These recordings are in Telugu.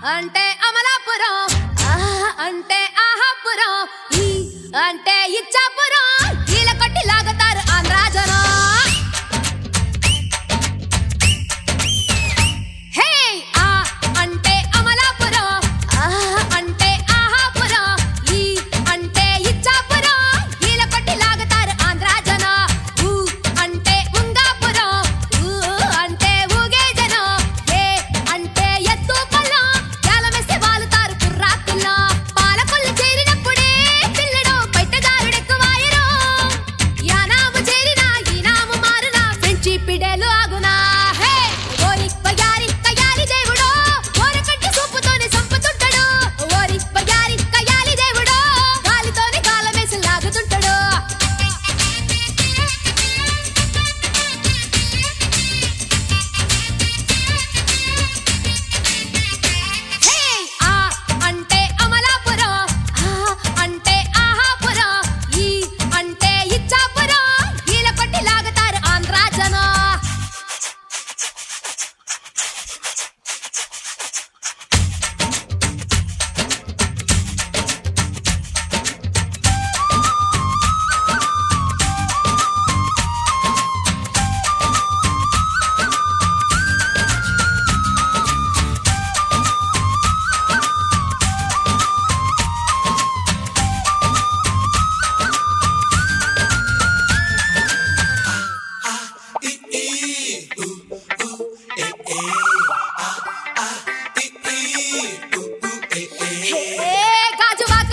అంటే అమలాపురం ఆ అంటే ఆహాపురం ఈ అంటే ఇచ్చాపురం ఈల కొట్టి లాగుతారు ఆంధ్రా జనం హే ఆ అంటే అమలాపురం ఆ అంటే ఆహాపురం ఈ అంటే ఇచ్చాపురం ఈల కొట్టి లాగుతారు ఆంధ్రా జనం ఊ అంటే ఉంగాపురం ఊ అంటే ఊగే జనం ఏ అంటే ఎత్తు పల్లం జాలమేసి వాలుతారు కుర్రాకుల్లా పాలకొల్లు చేరినప్పుడే పిల్లడు బయటదారుడెక్కువాయరు యానాము చేరినా ఈనాము మారునా ఫ్రెంచి పిడేలు ఆగునా హే ఓరి పయారి కయాలి దేవుడో ఓరకంటి సూపుతోనే సంపుతుంటాడు ఓరి పయారి కయాలి దేవుడో గాలితోనే కాలమేసి లాగుతుంటాడు హే ఆ అంటే అమలాపురం ఆ అంటే ఆహాపురం ఈ అంటే ఇచ్చాపురం ఈల కొట్టి లాగుతారు ఆంధ్రా జనం హే గాజువాక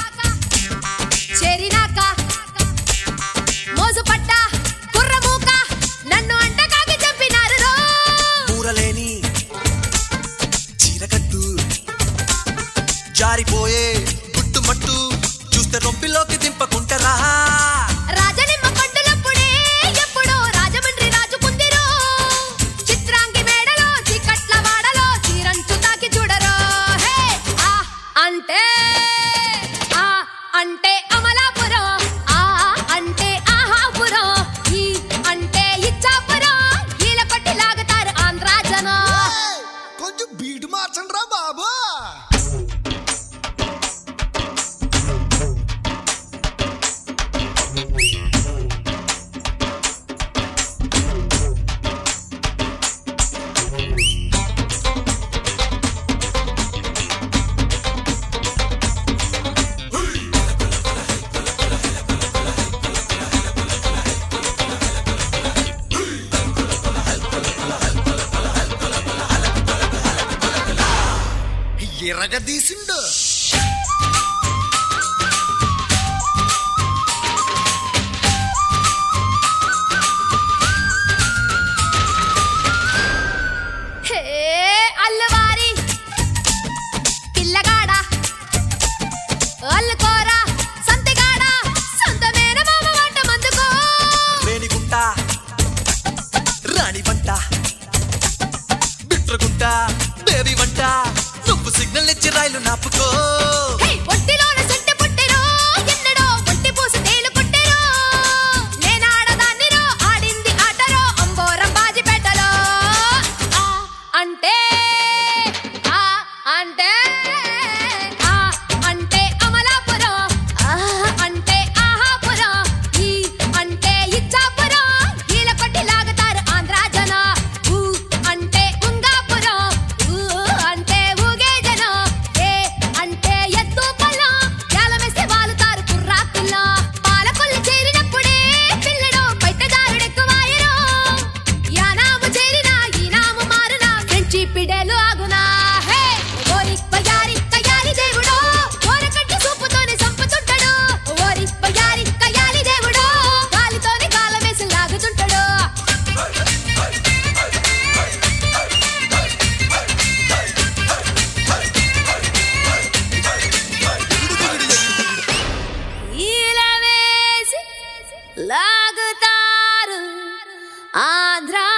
చేరినాక మోజు పట్ట కుర్రమూక నన్ను అంటకాగి చంపినారు రో కూరలేని చీరకట్టు జారిపోయే గుట్టుమట్టు చూస్తే రొంపిలోకి దింపకుంటరా రాజనిమ్మ పండులప్పుడే ఎప్పుడో రాజమండ్రి రాజుకుందిరో చిత్రాంగి మేడలో చీకట్ల వాడలో చీరంచు తాకి చూడరో హే ఆ అంటే ఆ అంటే అమలాపురం ఆ అంటే ఆహాపురం ఈ అంటే ఇచ్చాపురం ఈల కొట్టి లాగుతారు ఆంధ్రా జనం కొంచెం బీట్ మార్చండి రా బాబు ఎరగదీసిండు హే అల్లవారి పిల్లగాడ అల్లుకోర సంతగాడ సొంతమేన మామ వంట మందుకో రేణిగుంట రాణి వంట బిట్రగుంట బేబీ వంట నువ్వు సిగ్నల్ ఇచ్చి రైలు నాపుకో హే ఒంటిలోన సెంటు పుట్టెరో ఎన్నడో ఒంటి పూసి తేలు పుట్టెరో నేనాడదాన్నిరో ఆడింది ఆటరో అంబోరం బాజిపేటలో ఆ అంటే ఆ అంటే ఆ అంటే అమలాపురం ఆ అంటే ఆహాపురం ఈ అంటే ఇచ్చాపురం ఈల కొట్టి లాగుతారు ఆంధ్రా జన ఊ అంటే ఉంగాపురం ఊ అంటే ఊగే జనం ఏ అంటే ఎత్తు పల్లం జాలమేసి వాలుతారు కుర్రాకుల్లా పాలకొల్లు చేరినప్పుడే పిల్లడు బయటదారుడెక్కువాయరు యానాము చేరినా ఈనాము మారునా ఫ్రెంచి పిడేలు ఆగునా హే ఓరి పయారి కయాలి దేవుడో ఓరకంటి సూపుతోనే సంపుతుంటాడు ఓరి పయారి కయాలి దేవుడో గాలితోనే కాలమేసి లాగుతుంటాడు ఈల వేసి లాగుతారు ఆంధ్రా